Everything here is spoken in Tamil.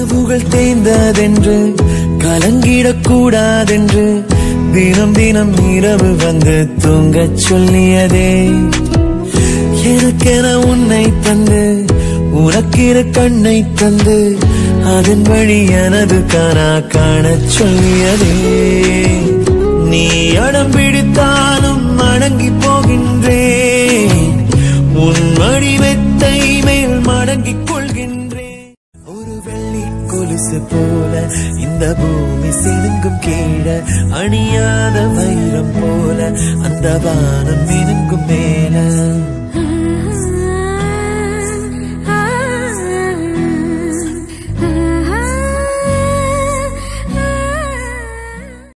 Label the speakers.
Speaker 1: கனவுகள் தேய்ந்ததென்று கலங்கிடக் கூடாதென்று தினம் தினம் இரவு வந்து தூங்கச் சொல்லியதே எனக்கென உன்னை தந்து உனக்கிரு கண்ணை தந்து அதன் வழி எனது காணா காணச் சொல்லியதே நீ அடம் பிடித்தாலும் அடங்கி போகின்றேன் உன் மடிமெத்தை மேல் மடங்கிக் கொள்கின்றேன் ஒரு வெள்ளி கொலுசு போல இந்த பூமி சினுங்கும் கீழ அணியாத வைரம் போல அந்த வானம் மினுங்கும் மேல